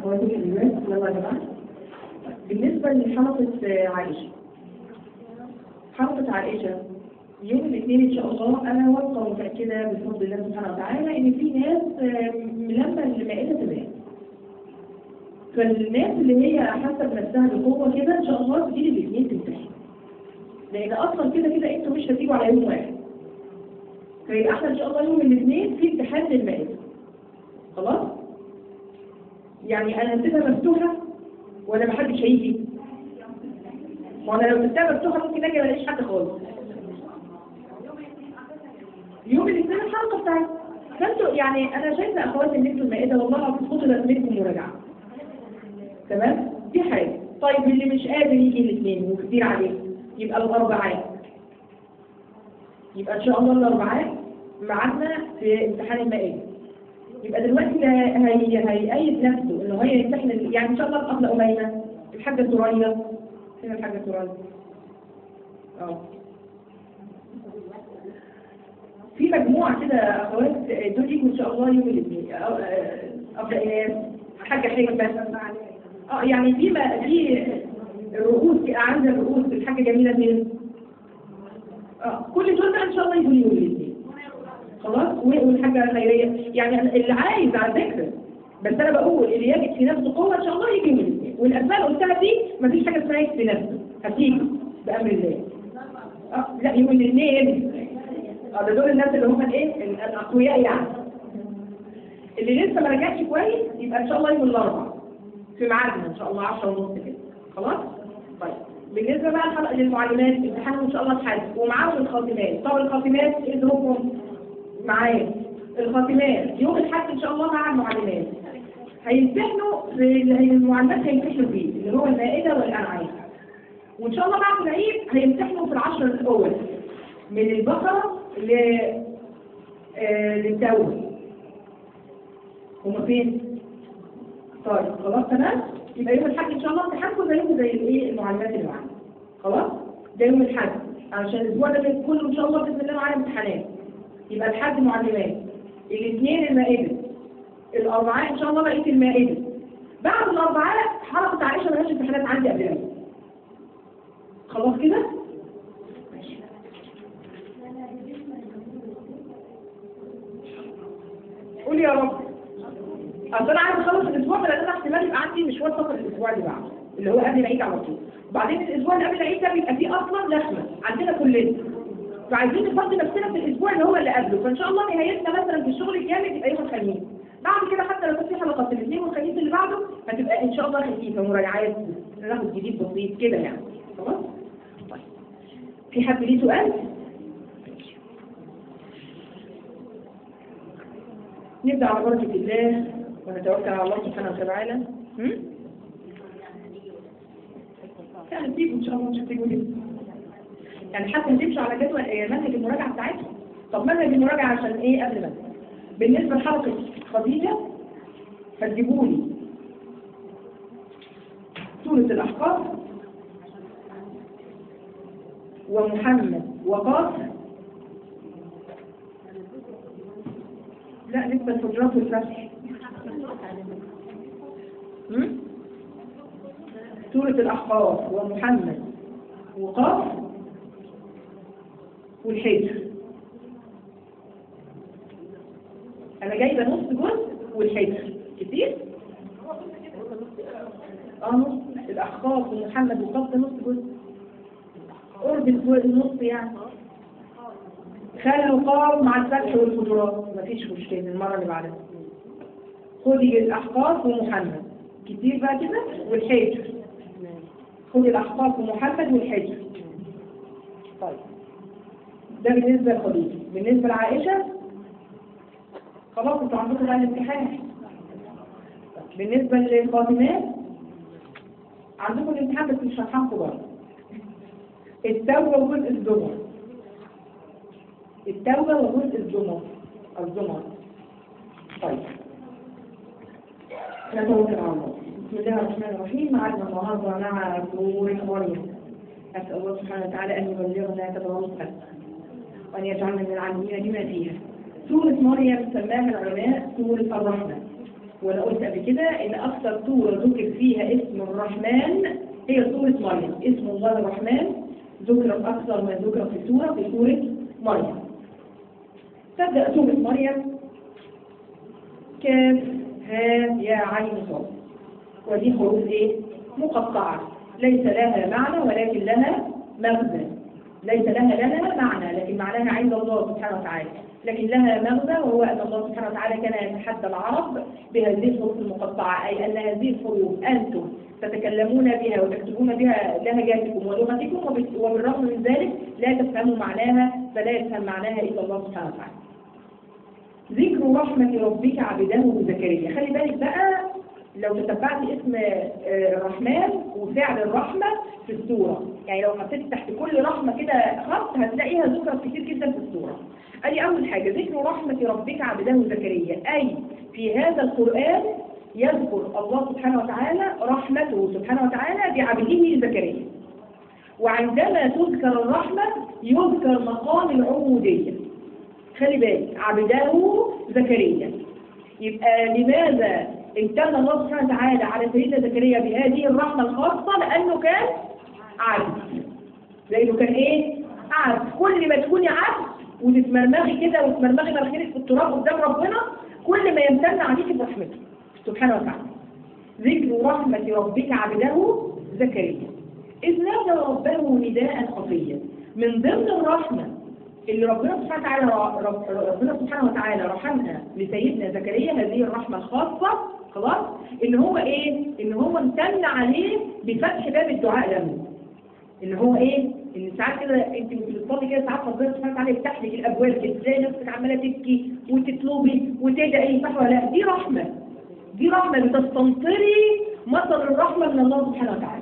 اخواتي الحبيبات يلا يا جماعه بالنسبه لحلقه آه، عائشه حلقه عائشه يوم الاثنين ان شاء الله انا واثقه ومتاكده بفضل الله سبحانه وتعالى ان في ناس آه، ملمه المائده تمام فالناس اللي هي حاسه بنفسها بقوه كده ان شاء الله تجيلي الاثنين تمتحن لان اصلا كده كده انتوا مش هتيجوا على يوم واحد فيبقى احنا ان شاء الله يوم الاثنين في امتحان للمائده خلاص يعني انا سيبها مفتوحه ولا محدش هيجي ما انا لو سبتها مفتوحه ممكن اجي ما الاقيش حد خالص يوم الاثنين الحلقه بتاعتي فانتوا يعني انا شايفه اخواتي ان انتوا المائده والله العظيم خدوا لازمتكم مراجعه تمام دي حاجه طيب اللي مش قادر يجي الاثنين وكتير عليه يبقى الاربعات يبقى ان شاء الله الاربعات ميعادنا في امتحان المائده يبقى دلوقتي ده هي هيأيد نفسه انه هي يمتحن ال- يعني ان شاء الله الأخلة أميمة الحاجة ثريا فين الحاجة ثريا؟ اه في مجموعة كده أخوات دول يجوا إن شاء الله يوم الاثنين أو- آه، أبدأ إيناس الحاجة حكمة اه يعني في ما في الرؤوس عند الرؤوس الحاجة جميلة فين؟ اه كل دول بقى إن شاء الله يجوا يوم الاثنين خلاص والحاجة خيرية يعني اللي عايز على فكرة بس انا بقول اللي يجد في نفسه قوة ان شاء الله يجي من الاثنين والاسماء اللي قلتها دي مفيش حاجة اسمها يجد في نفسه هتيجي بامر الله اه لا يوم الاثنين اه ده دول الناس اللي هم الايه ال- الاقوياء يعني اللي لسه ما رجعش كويس يبقى ان شاء الله يوم الاربعاء في ميعادنا ان شاء الله 10 ونص كده خلاص طيب بالنسبه بقى الحلقه للمعلمات امتحانهم ان شاء الله اتحدد ومعاهم الخاتمات طب الخاتمات ايه ظروفهم معايا الخاتمات يوم الاحد ان شاء الله مع المعلمات هيمتحنوا في اللي المعلمات هيمتحنوا فيه اللي هو المائده والانعام وان شاء الله بعد العيد هيمتحنوا في العشر الاول من البقره ل آه، للتوبه هما فين؟ طيب خلاص تمام يبقى يوم الاحد ان شاء الله امتحانكم زيكم زي الايه المعلمات اللي معانا خلاص ده يوم الاحد عشان الاسبوع ده كله ان شاء الله باذن الله معانا امتحانات يبقى الحد معلمات الاثنين المائده الاربعاء ان شاء الله بقيه المائده بعد الاربعاء حلقه عائشه مالهاش امتحانات عندي قبل كده خلاص كده ماشي. قول يا رب اصل انا عايز اخلص الاسبوع ده لان انا احتمال يبقى عندي مشوار سفر الاسبوع اللي بعده اللي هو قبل العيد على طول وبعدين الاسبوع اللي قبل العيد ده بيبقى فيه اصلا لخمه عندنا كلنا فعايزين نفضي نفسنا في الاسبوع اللي هو اللي قبله فان شاء الله نهايتنا مثلا في الشغل الجامد يبقى يوم الخميس بعد كده حتى لو كان في حلقه الاثنين والخميس اللي بعده هتبقى ان شاء الله خفيفه مراجعات ناخد جديد بسيط كده يعني خلاص طيب في حد ليه سؤال؟ نبدأ على بركة الله ونتوكل على الله سبحانه وتعالى هم؟ يعني تيجوا إن شاء الله مش هتيجوا ليه؟ يعني حتى هتمشوا على جدول آه، منهج المراجعة بتاعتكم طب منهج المراجعة عشان إيه قبل ما أبدأ؟ بالنسبة لحلقة خديجة هتجيبوا لي سورة الأحقاف ومحمد وقاف لا لسه الحجرات والفتح هم؟ سورة الأحقاف ومحمد وقاف والحجر أنا جايبة نص جزء والحجر كتير؟ اه نص الأحقاف ومحمد وقاف ده نص جزء قرب النص يعني خلوا قاف مع الفتح والحجرات مفيش مشكلة المرة اللي بعدها خدي الأحقاف ومحمد كتير بقى كده والحجر خدي الأحقاف ومحمد والحجر طيب ده بالنسبة لخديجة بالنسبة لعائشة خلاص انتوا عندكم بقى الامتحان بالنسبة للفاطمات عندكم الامتحان بس مش هتحققوا برضه التوبة وجزء الزمر التوبة وجزء الزمر الزمر طيب نتوكل على الله بسم الله الرحمن الرحيم معنا النهارده مع سورة مريم أسأل الله سبحانه وتعالى أن يبلغنا تبرمتها وأن يجعلنا من العالمين بما فيها سورة مريم سماها العلماء سورة الرحمة وانا قلت قبل كده ان اكثر سوره ذكر فيها اسم الرحمن هي سوره مريم اسم الله الرحمن ذكر اكثر من ذكر في سوره في سوره مريم تبدا سوره مريم كاف ها يا عين صاد ودي حروف ايه مقطعه ليس لها معنى ولكن لها مغزى ليس لها لها معنى لكن معناها عند الله سبحانه وتعالى لكن لها مغزى وهو أن الله سبحانه وتعالى كان يتحدى العرب بهذه الحروف المقطعة أي أن هذه الحروف أنتم تتكلمون بها وتكتبون بها لهجاتكم ولغتكم وبال- وبالرغم من ذلك لا تفهموا معناها فلا يفهم معناها إلا الله سبحانه وتعالى ذكر رحمة ربك عبده زكريا خلي بالك بقى لو تتبعت اسم آه، الرحمن وفعل الرحمة في السورة يعني لو حطيت تحت كل رحمة كده خط هتلاقيها ذكرت كتير جدا في السورة ادي اول حاجة ذكر رحمة ربك عبده زكريا اي في هذا القرآن يذكر الله سبحانه وتعالى رحمته سبحانه وتعالى بعبده زكريا وعندما تذكر الرحمة يذكر مقام العبودية خلي بالك عبده زكريا يبقى لماذا امتن الله سبحانه وتعالى على سيدنا زكريا بهذه الرحمة الخاصة لأنه كان عبد لأنه كان إيه؟ عبد كل ما تكوني عبد وتتمرمغي كده وتمرمغي مناخيرك في التراب قدام ربنا كل ما يمتن عليك برحمته سبحانه وتعالى ذكر رحمة ربك عبده زكريا إذ نادى ربه نداء خفيا من ضمن الرحمة اللي ربنا سبحانه وتعالى رب ربنا سبحانه وتعالى رحمها لسيدنا زكريا هذه الرحمة الخاصة خلاص ان هو ايه ان هو امتن عليه بفتح باب الدعاء له ان هو ايه ان ساعات كده انت بتصلي كده ساعات ربنا سبحانه وتعالى يفتح لك الابواب كده تلاقي نفسك عماله تبكي وتطلبي وتدعي صح ولا لا دي رحمه دي رحمه بتستنطري مصدر الرحمه من الله سبحانه وتعالى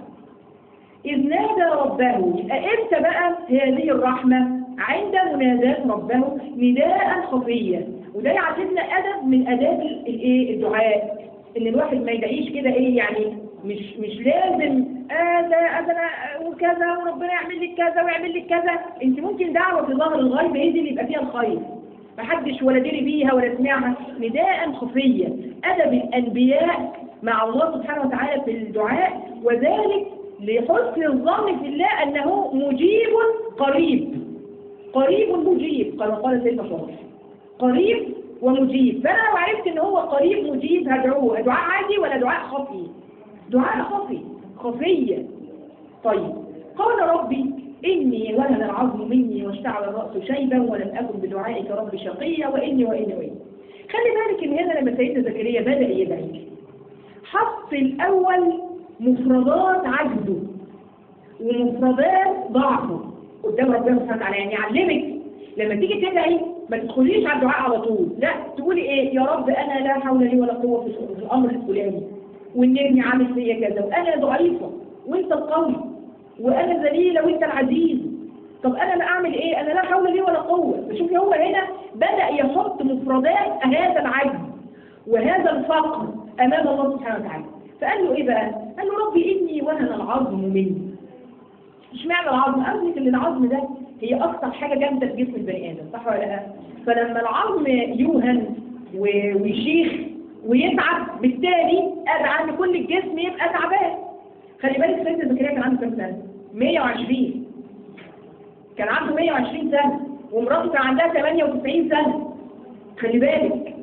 إذ نادى ربه يبقى إمتى بقى هذه الرحمة عند مناداة ربه نداء خفيا وده يعتبرنا أدب من آداب ال- الإيه الدعاء إن الواحد ما يدعيش كده إيه يعني مش مش لازم آه ده أنا وكذا وربنا يعمل لك كذا ويعمل لك كذا أنت ممكن دعوة في ظهر الغيب هي دي اللي يبقى فيها الخير محدش ولا دري بيها ولا سمعها نداء خفيا أدب الأنبياء مع الله سبحانه وتعالى في الدعاء وذلك لحسن الظن في الله أنه مجيب قريب قريب مجيب كما قال سيدنا صالح قريب ومجيب فأنا لو عرفت أن هو قريب مجيب هدعوه دعاء عادي ولا دعاء خفي دعاء خفي خفية طيب قال ربي إني وهن العظم مني واشتعل الرأس شيبا ولم أكن بدعائك رب شقيا وإني وإني وإني خلي بالك إن هنا لما سيدنا زكريا بدأ يدعي حط الأول مفردات عجزه ومفردات ضعفه قدام ربنا سبحانه وتعالى يعني يعلمك لما تيجي تدعي ما تدخليش على الدعاء على طول لا تقولي ايه يا رب انا لا حول لي ولا قوه في في الامر الفلاني وان ابني عامل فيا كذا وانا ضعيفه وانت القوي وانا ذليله وانت العزيز طب انا لا اعمل ايه انا لا حول لي ولا قوه شوفي هو هنا بدا يحط مفردات هذا العجز وهذا الفقر امام الله سبحانه وتعالى فقال له ايه بقى قال له ربي اني وهن العظم مني اشمعنى العظم قال لك ان العظم ده هي اكثر حاجه جامده في جسم البني ادم صح ولا لا فلما العظم يوهن و- ويشيخ ويتعب بالتالي ادعى ان كل الجسم يبقى تعبان خلي بالك سيدنا زكريا كان عنده كام سنه 120 كان عنده 120 سنه ومراته كان عندها 98 سنه خلي بالك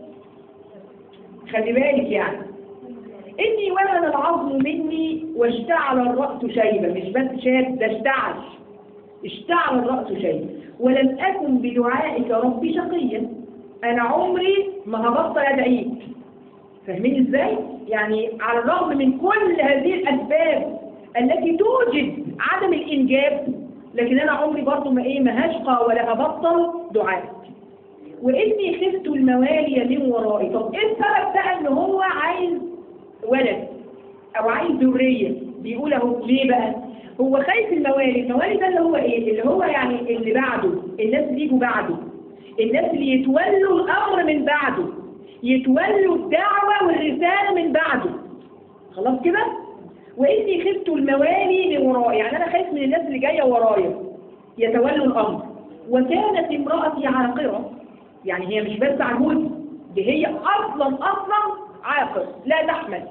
خلي بالك يعني إني ولد العظم مني واشتعل الرأس شيبا مش بس شاب ده اشتعل اشتعل الرأس شيبا ولم أكن بدعائك ربي شقيا أنا عمري ما هبطل أدعيك فاهمين إزاي؟ يعني على الرغم من كل هذه الأسباب التي توجد عدم الإنجاب لكن أنا عمري برضو ما إيه ما هشقى ولا هبطل دعائك وإني خفت الموالي من ورائي طب إيه السبب بقى إن هو عايز ولد او عايز ذريه بيقول اهو ليه بقى هو خايف الموالي الموالي ده اللي هو ايه اللي هو يعني اللي بعده الناس اللي يجوا بعده الناس اللي يتولوا الامر من بعده يتولوا الدعوه والرساله من بعده خلاص كده واني خفت الموالي من ورائي يعني انا خايف من الناس اللي جايه ورايا يتولوا الامر وكانت امرأتي عاقرة يعني هي مش بس عجوز دي هي اصلا اصلا عاقر لا تحمل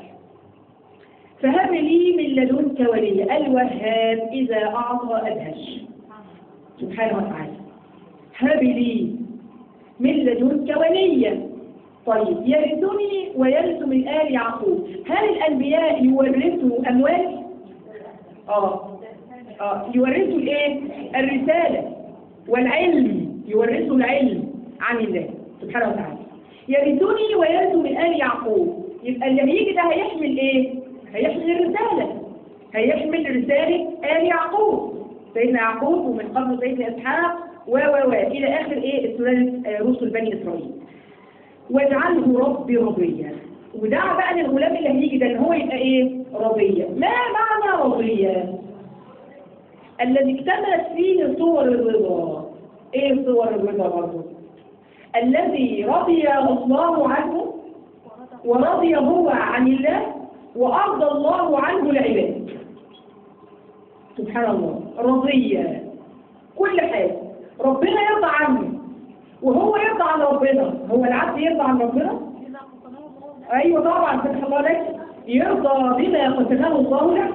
فهب لي من لدنك وليا الوهاب إذا أعطى أدهش سبحانه وتعالى هب لي من لدنك وليا طيب يرثني ويرث من آل يعقوب هل الأنبياء يورثوا أموال؟ آه آه يورثوا الإيه؟ الرسالة والعلم يورثوا العلم عن الله سبحانه وتعالى يرثني ويرث من آل يعقوب يبقى اللي هيجي ده هيحمل إيه؟ هيحمل الرسالة هيحمل رسالة آل يعقوب سيدنا يعقوب ومن قبله سيدنا إسحاق و و و إلى آخر إيه سلالة آه، رسل بني إسرائيل واجعله ربي رضيا ودعا بقى للغلام اللي هيجي ده ان هو يبقى ايه رضيا ما معنى رضيا الذي اكتملت فيه صور الرضا ايه صور الرضا برضه الذي رضي الله عنه ورضي هو عن الله وارضى الله عنه العباد سبحان الله رضيا كل حاجه ربنا يرضى عنه وهو يرضى عن ربنا هو العبد يرضى عن ربنا ايوه طبعا فتح الله لك يرضى بما قسمه الله له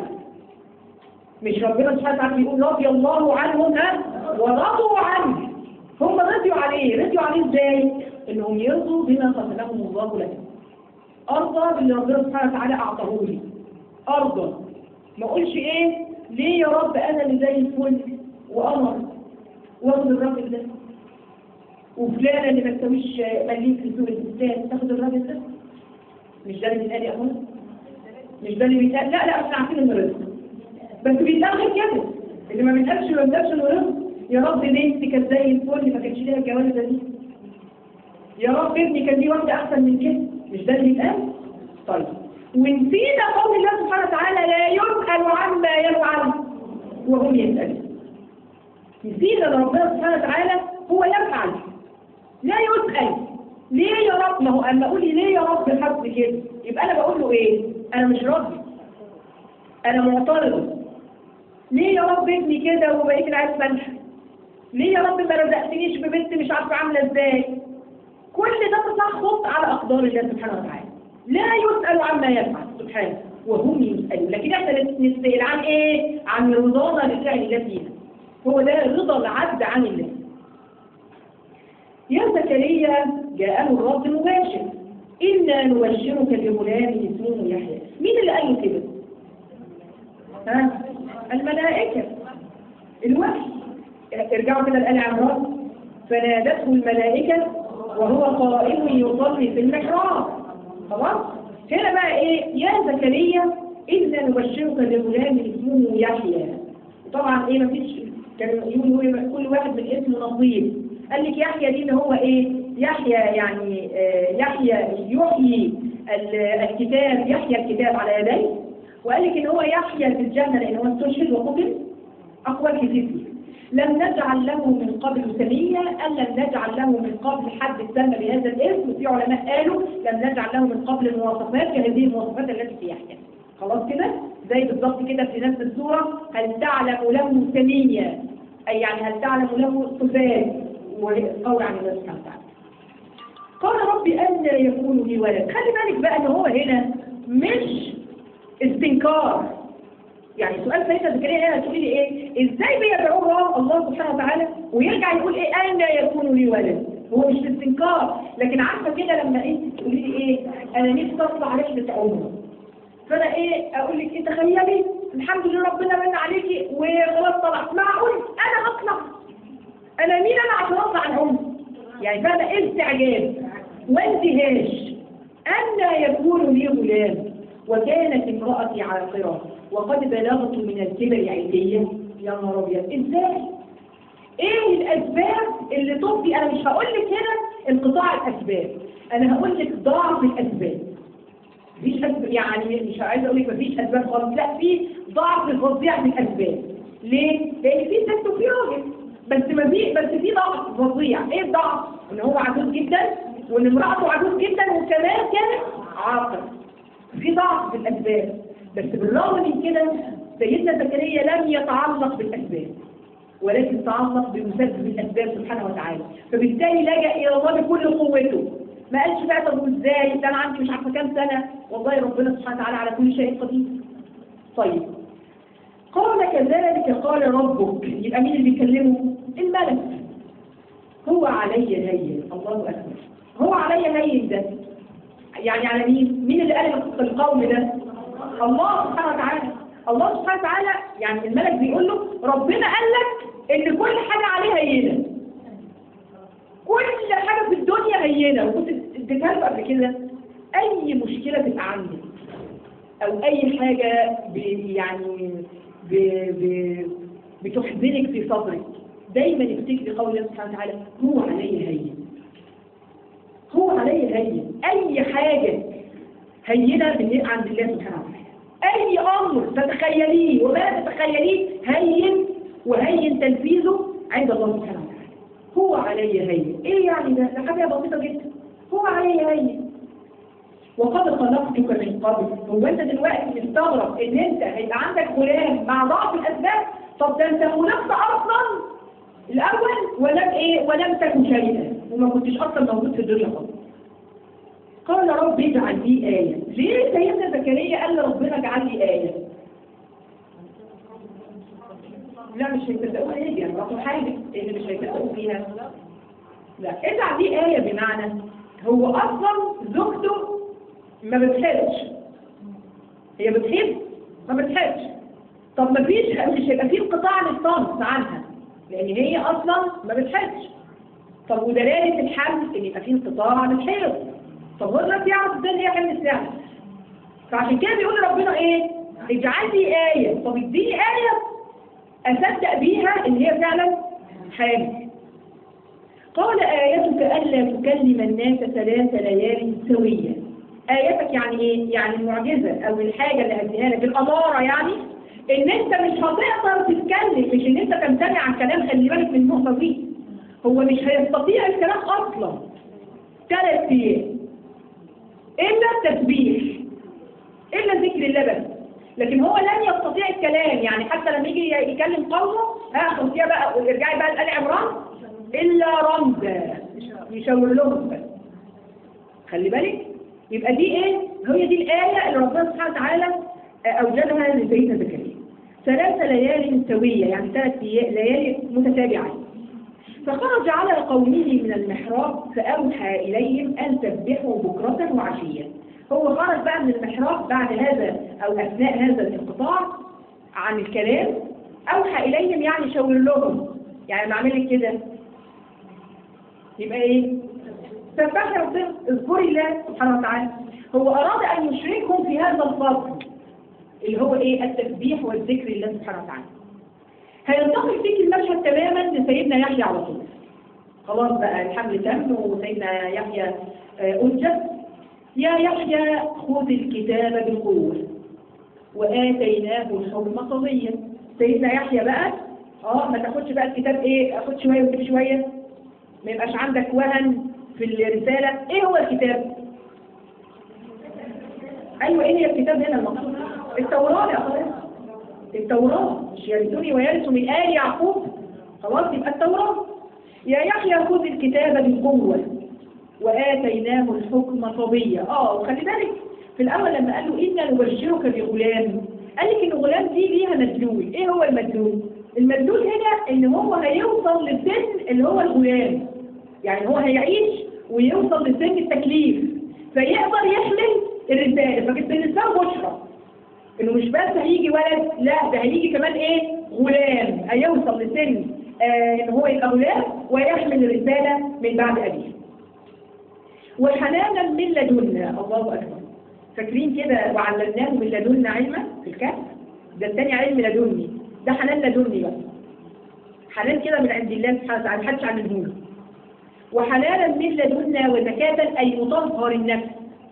مش ربنا سبحانه وتعالى يقول رضي الله عنهم ها ورضوا عنه هم رضيوا عليه رضيوا عليه ازاي انهم يرضوا بما قسمهم الله لهم ارضى باللي ربنا سبحانه وتعالى اعطاه لي ارضى ما اقولش ايه ليه يا رب انا اللي زي الفل وقمر واخد الراجل ده وفلانة اللي ما تسويش مليك في سوق البستان تاخد الراجل ده مش ده اللي بيتقال يا اخوان مش ده اللي بيتقال لا لا احنا عارفين انه رزق بس بيتقال غير كده اللي ما بيتقالش ما بيتقالش انه رزق يا رب بنتي كانت زي الفل ما كانش ليها الجوازه دي يا رب ابني كان ليه واحده احسن من كده مش ده اللي بيتقال طيب ونسينا قول الله سبحانه وتعالى لا يسأل عما يفعل وهم يسألون نسينا ان ربنا سبحانه وتعالى هو يفعل لا يسأل ليه يا رب ما هو اما اقول لي ليه يا رب حد كده يبقى انا بقول له ايه انا مش راضي انا معترض ليه يا رب ابني كده وبقيت العيال فالحه ليه يا رب ما رزقتنيش ببنت مش عارفه عامله ازاي كل ده تسخط على اقدار الله سبحانه وتعالى لا يسأل عما يفعل سبحانه وهم يسألون لكن احنا نسأل عن ايه عن رضانا لفعل الله فينا هو ده رضا العبد عن الله يا زكريا جاءه الرب مباشر إنا نبشرك بغلام اسمه يحيى مين اللي قال له كده؟ ها؟ الملائكة الوحي ارجعوا كده لآل عمران فنادته الملائكة وهو قائم يصلي في المحراب خلاص؟ هنا بقى ايه؟ يا زكريا إنا نبشرك بغلام اسمه يحيى طبعا ايه مفيش كانوا يقولوا كل واحد من اسمه نصيب قال لك يحيى دي اللي هو ايه يحيى يعني آه يحيى يحيي الكتاب يحيى الكتاب على يديه وقال لك ان هو يحيى في الجنه لان هو استشهد وقتل اقوال كتير فيه لم نجعل له من قبل سمية أن لم نجعل له من قبل حد سمى بهذا الاسم وفي علماء قالوا لم نجعل له من قبل المواصفات كهذه المواصفات التي في يحيى خلاص كده زي بالضبط كده في نفس السورة هل تعلم له سمية أي يعني هل تعلم له صفات وقول عن الله سبحانه وتعالى قال ربي أن يكون لي ولد خلي بالك بقى ان هو هنا مش استنكار يعني سؤال سيدة زكريا هنا تقولي لي ايه ازاي بيدعوه الله سبحانه وتعالى ويرجع يقول ايه أن يكون لي ولد هو مش استنكار لكن عارفة كده لما ايه تقولي لي ايه انا نفسي اطلع رحلة عمره فانا ايه اقول لك ايه تخيلي الحمد لله ربنا من عليكي وخلاص طلعت معقول انا هطلع انا مين انا عشان اطلع عن عمري يعني فانا ايه استعجاب واندهاش أن يكون لي غلام وكانت امرأتي عاقرة وقد بلغت من الكبر عيدية يا نهار ابيض ازاي؟ ايه الاسباب اللي تفضي انا مش هقول لك هنا انقطاع الاسباب انا هقول لك ضعف الاسباب مفيش أسباب يعني مش عايزه اقول لك مفيش اسباب خالص لا في ضعف فظيع في الاسباب ليه؟ لان في ست وفي راجل بس ما في بس في ضعف فظيع ايه الضعف؟ ان هو عجوز جدا وان امرأته عجوز جدا وكمان كانت عاقل في ضعف في الاسباب بس بالرغم من كده سيدنا زكريا لم يتعلق بالاسباب ولكن تعلق بمسبب الاسباب سبحانه وتعالى فبالتالي لجأ الى الله بكل قوته ما قالش بقى طب وازاي ده انا عندي مش عارفه كام سنه والله ربنا سبحانه وتعالى على كل شيء قدير طيب قال كذلك قال ربك يبقى مين اللي بيكلمه الملك هو علي هين الله اكبر هو علي هين ده يعني على مين مين اللي قال القوم ده الله سبحانه وتعالى الله سبحانه وتعالى يعني الملك بيقول له ربنا قال لك ان كل حاجه عليها هينه كل حاجه في الدنيا هينه وكنت اديتها قبل كده اي مشكله تبقى عندك او اي حاجه ب يعني ب ب بتحزنك في صدرك دايما افتكري قول الله سبحانه وتعالى هو علي هين هو علي هين اي حاجه هينه من عند الله سبحانه وتعالى اي امر تتخيليه وما تتخيليه هين وهين تنفيذه عند الله سبحانه وتعالى هو علي هين ايه يعني ده ده حاجه بسيطه جدا هو علي هين وقد خلقتك من قبل هو انت دلوقتي مستغرب ان انت هيبقى عندك غلام مع ضعف الاسباب طب ده انت خلقت اصلا الاول ولم ايه ولم تكن شيئا وما كنتش اصلا موجود في الدنيا خالص قال رب اجعل لي آية ليه سيدنا زكريا قال لربنا اجعل لي آية لا مش هيصدقوها ايه يعني رقم حاجة اللي مش هيصدقوا فيها لا اجعل لي آية بمعنى هو اصلا زوجته ما بتحبش هي بتحب ما بتحبش طب ما فيش مش هيبقى في انقطاع للصمت عنها لان هي اصلا ما بتحبش طب ودلاله الحمل ان يبقى في انقطاع للحيض طب هو دلوقتي يعرف ازاي ان هي حمل الساعه فعشان كده بيقول ربنا ايه اجعل لي ايه طب اديني ايه اصدق بيها ان هي فعلا حامل قال آيتك ألا تكلم الناس ثلاث ليال سويا آيتك يعني إيه؟ يعني المعجزة أو الحاجة اللي هديها لك الأمارة يعني إن أنت مش هتقدر تتكلم مش إن أنت تمتنع عن كلام خلي بالك من النقطة دي هو مش هيستطيع الكلام أصلا ثلاث أيام إلا التسبيح إلا ذكر الله بس لكن هو لن يستطيع الكلام يعني حتى لما يجي يكلم قومه ها خمسية بقى ويرجعي بقى لآل عمران إلا رمزا يشاور لهم بس خلي بالك يبقى دي ايه هي دي الآية اللي ربنا سبحانه وتعالى أوجدها لسيدنا زكريا ثلاث ليال سوية يعني ثلاث ليالي متتابعة فخرج على قومه من المحراب فأوحى إليهم أن سبحوا بكرة وعشيا هو خرج بقى من المحراب بعد هذا أو أثناء هذا الانقطاع عن الكلام أوحى إليهم يعني شاور لهم يعني بعمل لك كده يبقى ايه سبح ربنا اذكري الله سبحانه وتعالى هو اراد ان يشركهم في هذا الفضل اللي هو ايه التسبيح والذكر لله سبحانه وتعالى هينتقل فيك المشهد تماما لسيدنا يحيى على طول خلاص بقى الحمل تم وسيدنا يحيى انجز يا يحيى خذ الكتاب بقوه واتيناه الحكم صبيا سيدنا يحيى بقى اه ما تاخدش بقى الكتاب ايه اخد شويه وتجيب شويه ما يبقاش عندك وهن في الرسالة ايه هو الكتاب ايوه ايه هي الكتاب هنا المقصود التوراة يا خلاص التوراة مش يرثوني ويرثوا من آل يعقوب خلاص يبقى التوراة يا يحيى خذ الكتاب بقوة وآتيناه الحكم صبيا اه وخلي بالك في الأول لما قال له إنا نبشرك بغلام قال لك إن الغلام دي ليها مدلول إيه هو المدلول؟ المدلول هنا إن هو هيوصل للسن اللي هو الغلام يعني هو هيعيش ويوصل لسن التكليف فيقدر يحمل الرسالة فكانت بالنسبة له بشرى انه مش بس هيجي ولد لا ده هيجي كمان ايه غلام هيوصل لسن آه ان هو يبقى غلام ويحمل الرسالة من بعد ابيه وحنانا من لدنا الله اكبر فاكرين كده وعلمناه من لدنا علما في الكهف ده الثاني علم لدني ده حنان لدني بقى حنان كده من عند الله سبحانه وتعالى محدش عامله له وحلالا من لدنا وزكاة أي مطهر النفس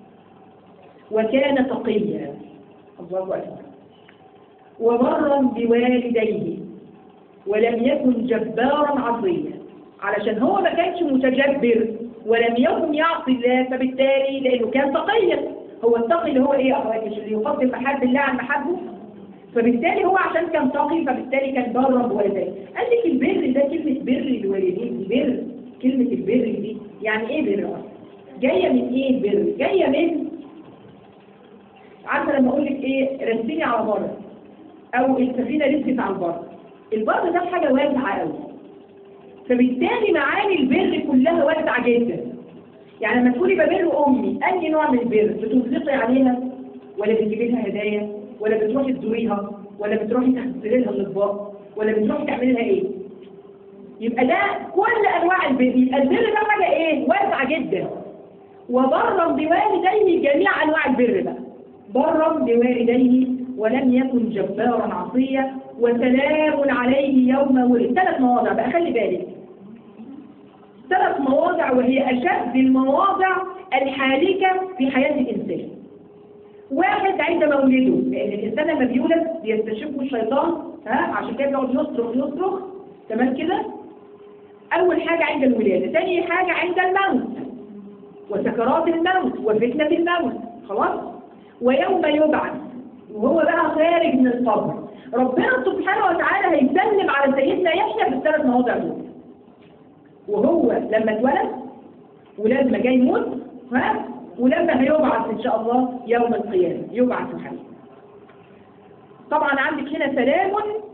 وكان تقيا الله أكبر وبرا بوالديه ولم يكن جبارا عصيا علشان هو ما كانش متجبر ولم يكن يعصي الله فبالتالي لأنه كان تقيا هو التقي اللي هو ايه أخواتي مش اللي يفضل محب الله عن محبه فبالتالي هو عشان كان تقي فبالتالي كان برا بوالديه قال لك البر ده كلمة بر الوالدين البر كلمة البر دي يعني ايه بر اصلا جايه من ايه البر جايه من عارفه لما اقول لك ايه رسيني على بر او السفينه رست على البر البر ده حاجه واسعه قوي فبالتالي معاني البر كلها واسعه جدا يعني لما تقولي ببر امي اي نوع من البر بتنفقي عليها ولا بتجيبي لها هدايا ولا بتروحي تزوريها ولا بتروحي تغسلي لها الاطباق ولا بتروحي تعملي لها ايه يبقى ده كل انواع البر يبقى البر ده حاجه ايه واسعه جدا وبرا بوالديه جميع انواع البر بقى برا بوالديه ولم يكن جبارا عصيا وسلام عليه يوم ولد ثلاث مواضع بقى خلي بالك ثلاث مواضع وهي أشد المواضع الحالكة في حياة الإنسان واحد عند مولده لأن الإنسان لما بيولد بيستشفه الشيطان ها عشان كده بيقعد يصرخ يصرخ تمام كده أول حاجة عند الولادة ثاني حاجة عند الموت وسكرات الموت وفتنة الموت خلاص ويوم يبعث وهو بقى خارج من القبر ربنا سبحانه وتعالى هيسلم على سيدنا يحيى في الثلاث مواضع دول وهو لما اتولد ولما جاي يموت ها ولما هيبعث ان شاء الله يوم القيامه يبعث حي طبعا عندك هنا سلام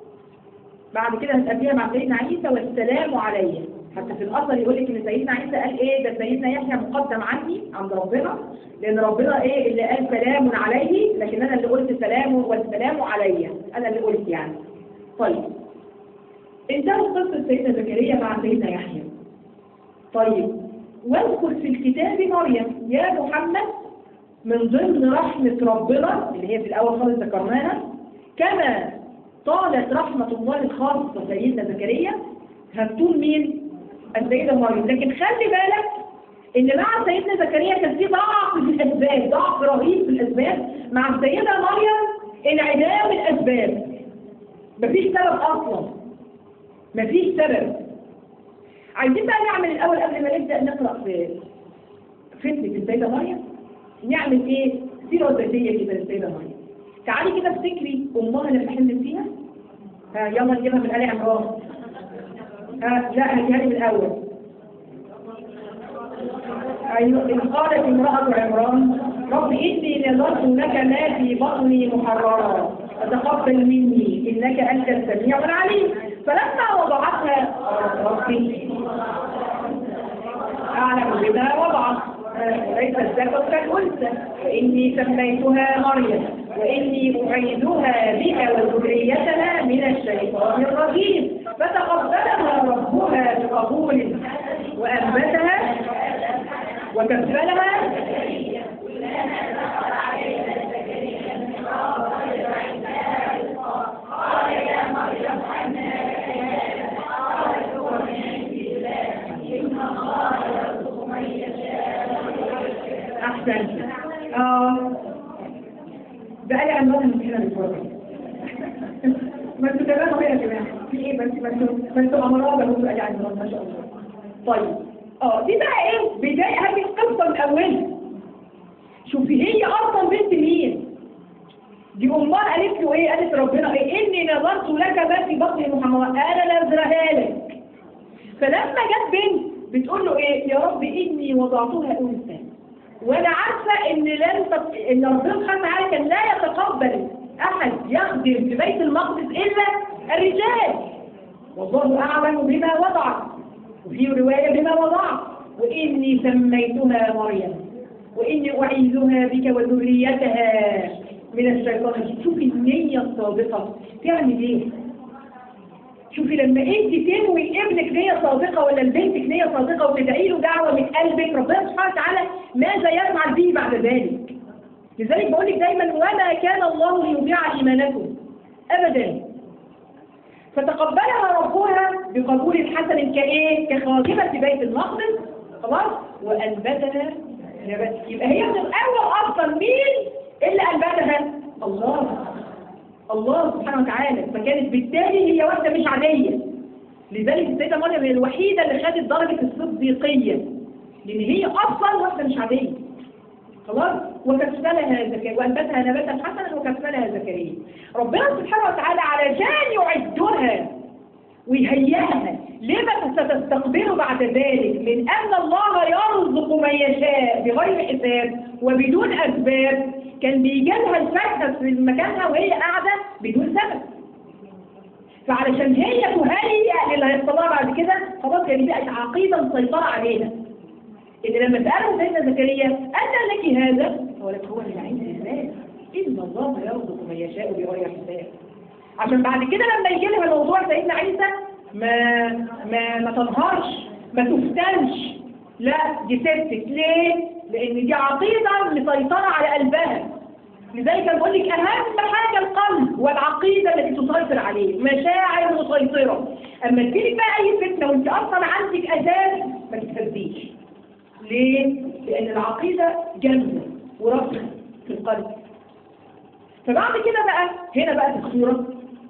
بعد كده هتقابليها مع سيدنا عيسى والسلام علي حتى في الاثر يقول لك ان سيدنا عيسى قال ايه ده سيدنا يحيى مقدم عني عند ربنا لان ربنا ايه اللي قال سلام عليه لكن انا اللي قلت سلام والسلام علي انا اللي قلت يعني طيب انتهت قصه سيدنا زكريا مع سيدنا يحيى طيب واذكر في الكتاب مريم يا محمد من ضمن رحمة ربنا اللي هي في الأول خالص ذكرناها كما طالت رحمة الله الخاصة سيدنا زكريا هتطول مين؟ السيدة مريم لكن خلي بالك إن مع سيدنا زكريا كان في ضعف في الأسباب ضعف رهيب في الأسباب مع السيدة مريم انعدام الأسباب مفيش سبب أصلا مفيش سبب عايزين بقى نعمل الأول قبل ما نبدأ نقرأ في فتنة السيدة مريم نعمل إيه؟ سيرة ذاتية كده للسيدة مريم تعالي كده افتكري أمها لما حملت فيها ها يلا نجيبها من آل عمران ها لا هجيها من الأول أيوة إذ قالت امرأة عمران رب إني نذرت لك ما في بطني محررا فتقبل مني إنك أنت السميع العليم فلما وضعتها ربي أعلم بما وضعت ليس الذكر كالأنثى وإني سميتها مريم وإني أعيدها بك وذريتها من الشيطان الرجيم فتقبلها ربها بقبول وأنبتها وكفلها أحسنت آه بقى لي عنوان المشكلة بالفرق ما انتوا تمام يا جماعة في ايه بس ما انتوا ما انتوا أمراض اهو بقى لي عنوان ما شاء الله طيب اه دي بقى ايه بداية هذه القصة من أولها شوفي هي أصلا بنت مين دي أمها قالت له ايه قالت ربنا ايه إني نظرت لك ما في بطن محمد أنا نذرها لك فلما جت بنت بتقول له ايه يا رب إني وضعتها أنثى وانا عارفة ان لن تط... ان ربنا سبحانه وتعالى كان لا يتقبل احد يخدم في بيت المقدس الا الرجال والله اعلم بما وضع وفي رواية بما وضع واني سميتها مريم واني اعيذها بك وذريتها من الشيطان شوفي النية الصادقة تعمل ايه شوفي لما انت تنوي ابنك نية صادقة ولا لبنتك نية صادقة وتدعي له دعوة من قلبك ربنا سبحانه وتعالى ماذا يفعل به بعد ذلك لذلك بقول لك دايما وما كان الله ليضيع ايمانكم ابدا فتقبلها ربها بقبول حسن كايه كخادمة بيت المقدس خلاص وانبتها نبات يبقى هي من الاول اصلا مين اللي انبتها الله الله سبحانه وتعالى فكانت بالتالي هي واحدة مش عادية لذلك السيدة مريم هي الوحيدة اللي خدت درجة الصديقية لأن هي أصلا واحدة مش عادية خلاص وكفلها زكريا وأنبتها نباتا حسنا وكفلها زكريا ربنا سبحانه وتعالى علشان يعدها ويهيئها لما ستستقبله بعد ذلك من أن الله يرزق من يشاء بغير حساب وبدون أسباب كان بيجي لها الفاكهة في مكانها وهي قاعدة بدون سبب فعلشان هي تهيئ للي هيحصل لها بعد كده خلاص يعني بقت عقيدة مسيطرة علينا إن لما سأله سيدنا زكريا أنى لك هذا؟ هو لك هو من عند الله إن الله يرزق من يشاء بغير حساب عشان بعد كده لما يجي لها موضوع سيدنا عيسى ما ما ما تنهارش ما تفتنش لا دي سبتك ليه؟ لأن دي عقيدة مسيطرة على قلبها لذلك أنا بقول لك أهم حاجة القلب والعقيدة التي تسيطر عليه مشاعر مسيطرة أما تجيلك بقى أي فتنة وأنت أصلا عندك أساس ما تتهزيش ليه؟ لأن العقيدة جامدة وراسخة في القلب فبعد كده بقى هنا بقى في الصورة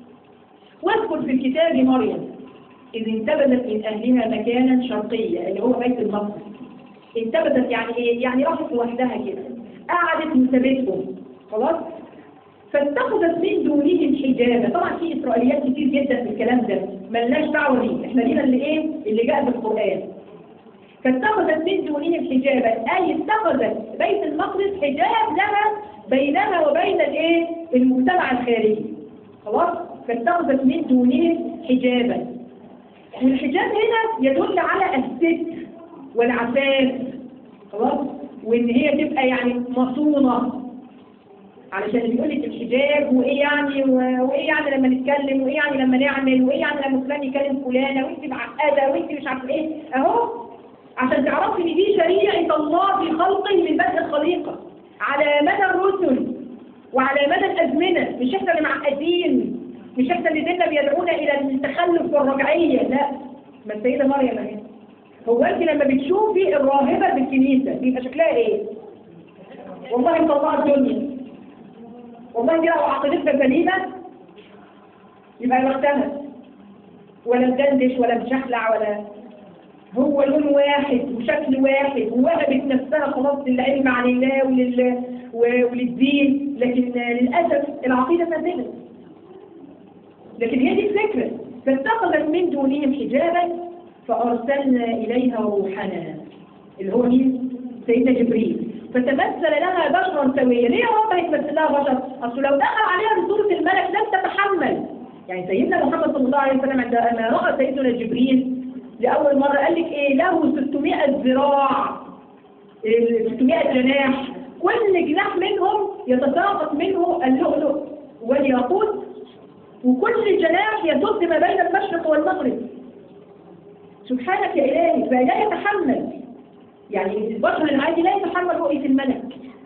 واذكر في الكتاب مريم إذ انتبذت من أهلها مكانا شرقيا اللي هو بيت المقدس انتبذت يعني إيه؟ يعني راحت لوحدها كده قعدت وسابتهم خلاص فاتخذت من دونهم حجابا طبعا في إسرائيليات كتير جدا في الكلام ده ملناش دعوة بيه احنا لينا اللي ايه اللي جاء بالقرآن فاتخذت من دونهم حجابا أي اتخذت بيت المقدس حجاب لها بينها وبين الايه المجتمع الخارجي خلاص فاتخذت من دونهم حجابا والحجاب هنا يدل على الستر والعفاف خلاص وان هي تبقى يعني مصونة علشان بيقول لك الحجاب وايه يعني وايه يعني لما نتكلم وايه يعني لما نعمل وايه يعني لما فلان يكلم فلانه وانت معقده وانت مش عارفه ايه اهو عشان تعرفي ان دي شريعه الله في خلقه من بدء الخليقه على مدى الرسل وعلى مدى الازمنه مش احنا اللي معقدين مش احنا اللي ديننا بيدعونا الى التخلف والرجعيه لا ما السيده مريم اهي هو انت لما بتشوفي الراهبه في الكنيسه بيبقى شكلها ايه؟ والله مطلعه الدنيا والله دي لو عقيدتها سليمه يبقى بختها ولا مدندش ولا مشحلع ولا هو لون واحد وشكل واحد ووهبت نفسها خلاص للعلم عن الله ولل... وللدين لكن للأسف العقيدة فاسدة لكن هي دي الفكرة فاتخذت من دونهم حجابا فأرسلنا إليها روحنا اللي هو مين؟ سيدنا جبريل فتمثل لها بشرا سويا ليه رب هيتمثل لها بشر؟ أصل لو دخل عليها بصورة الملك لم تتحمل يعني سيدنا محمد صلى الله عليه وسلم عندما رأى سيدنا جبريل لأول مرة قال لك إيه له 600 ذراع 600 جناح كل جناح منهم يتساقط منه اللؤلؤ والياقوت وكل جناح يدد ما بين المشرق والمغرب سبحانك يا إلهي فلا يتحمل يعني البشر العادي لا يتحمل رؤية الملك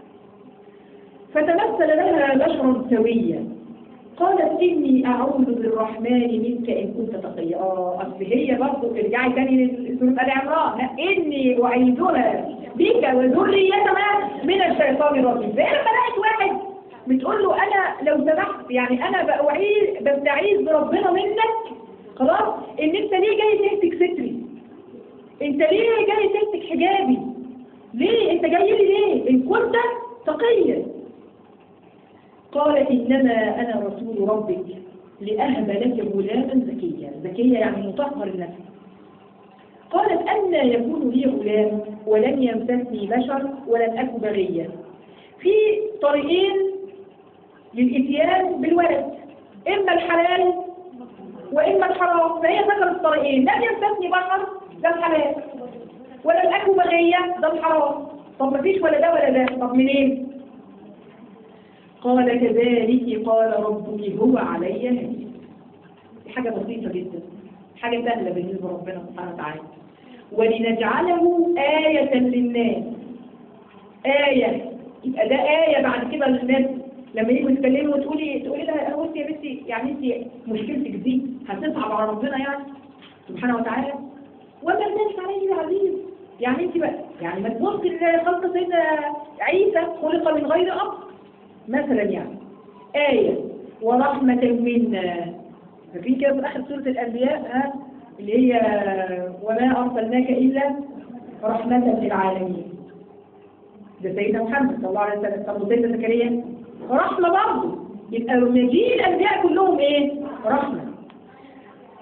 فتمثل لها بشرا سويا قالت إني أعوذ بالرحمن منك إن كنت تقيا آه أصل هي برضه ترجعي تاني لسورة آل عمران إني أعيذها بك وذريتها من الشيطان الرجيم فهي لما لقيت واحد بتقول له أنا لو سمحت يعني أنا بأعيذ بستعيذ بربنا منك خلاص إن أنت ليه جاي تمسك ستري؟ أنت ليه جاي تمسك حجابي؟ ليه؟ أنت جاي لي ليه؟ إن كنت تقيا قالت إنما أنا رسول ربك لأهب لك غلاما زكيا زكيا يعني مطهر النفس قالت أن يكون لي غلام ولم يمسسني بشر ولم أك بغيا في طريقين للإتيان بالولد إما الحلال وإما الحرام فهي ذكرت الطريقين لم يمسسني بشر ده الحلال ولم أك بغيا ده الحرام طب مفيش ولا ده ولا ده طب منين؟ قال كذلك قال ربك هو علي هدي حاجة بسيطة جدا حاجة سهلة بالنسبة لربنا سبحانه وتعالى ولنجعله آية للناس آية يبقى ده آية بعد كده للناس لما يجوا يتكلموا وتقولي تقولي لها هو انت يا بنتي يعني انت مشكلتك دي هتصعب على ربنا يعني سبحانه وتعالى وما الناس عليه عزيز يعني انت بقى يعني ما تبصي لخلق سيدنا عيسى خلق من غير أب مثلا يعني آية ورحمة منا ففي كده في آخر سورة الأنبياء ها اللي هي وما أرسلناك إلا رحمة للعالمين ده سيدنا محمد صلى الله عليه وسلم طب سيدنا زكريا رحمة برضه يبقى مجيء الأنبياء كلهم إيه؟ رحمة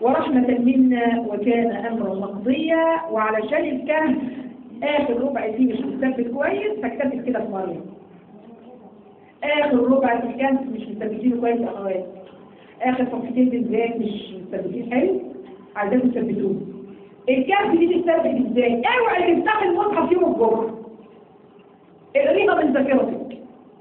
ورحمة منا وكان أمرا مقضيا وعلشان الكهف آخر ربع فيه مش متثبت كويس فاكتبت كده في مريم آخر ربع في الكهف مش مثبتينه كويس يا أخوات آخر صفحتين بالذات مش مثبتين حلو عايزاكم تثبتوه الكهف دي تتثبت ازاي؟ اوعي تفتحي المصحف يوم الجمعة اقريها من ذاكرتك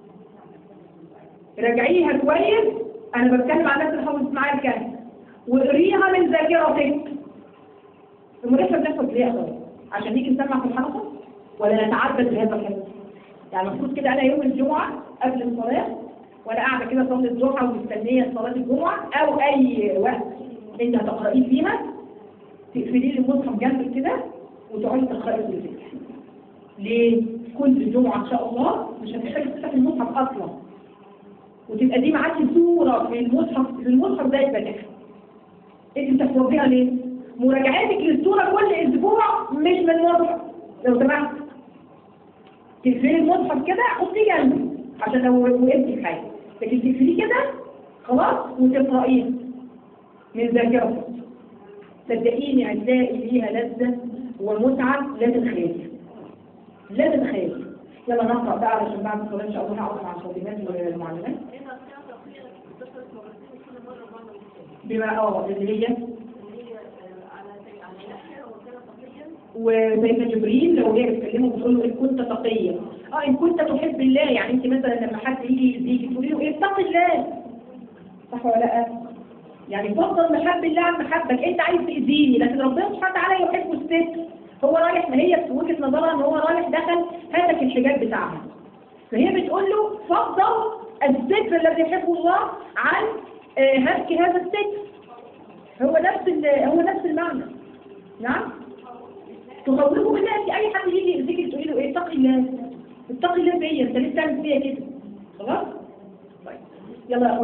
راجعيها كويس انا بتكلم عن الناس اللي حافظت معايا الكهف واقريها من ذاكرتك المناسبة بنحفظ ليه يا اخويا؟ عشان نيجي نسمع في الحلقة ولا نتعبد بهذا الحفظ؟ يعني المفروض كده انا يوم الجمعة قبل الصلاة وانا قاعدة كده صلي الضحى ومستنية صلاة الجمعة او اي وقت انت هتقرأيه فيها تقفلي لي المصحف جنبك كده وتقعدي تقرأي في الذكر ليه؟ كل جمعة ان شاء الله مش هتحتاجي تفتحي المصحف اصلا وتبقى دي معاكي صورة في المصحف في المصحف ده يتفتح انت بتوضيها ليه؟ مراجعاتك للصورة كل اسبوع مش من المصحف لو سمحت تقفلي المصحف كده حطيه جنبك عشان لو وقفت في حاجة لكن تقفليه كده خلاص وتقرأيه من ذاكرتك صدقيني هتلاقي ليها لذة ومتعة لا تتخيلي لا تتخيلي يلا نقرأ بقى علشان بعد الصلاة إن شاء الله هقف مع الخطيبات والمعلمات بما اه اللي هي وزي ما جبريل لو هي بتكلمه بتقول له ان كنت تقيا اه ان كنت تحب الله يعني انت مثلا لما حد يجي يزيك تقولي له اتق الله صح ولا لا؟ يعني فضل محب الله عن محبك انت عايز تاذيني لكن ربنا سبحانه وتعالى يحب الست هو رايح ما هي في وجهه نظرها ان هو رايح دخل هاتك الحجاب بتاعها فهي بتقول له فضل الذكر الذي يحبه الله عن آه، هتك هذا الذكر هو نفس ال- هو نفس المعنى نعم تخوفه بالله انت اي حد يجي يأذيك تقولي له ايه اتقي الله اتقي الله بيا انت ليه بتعمل فيا كده خلاص طيب يلا يا أخوات.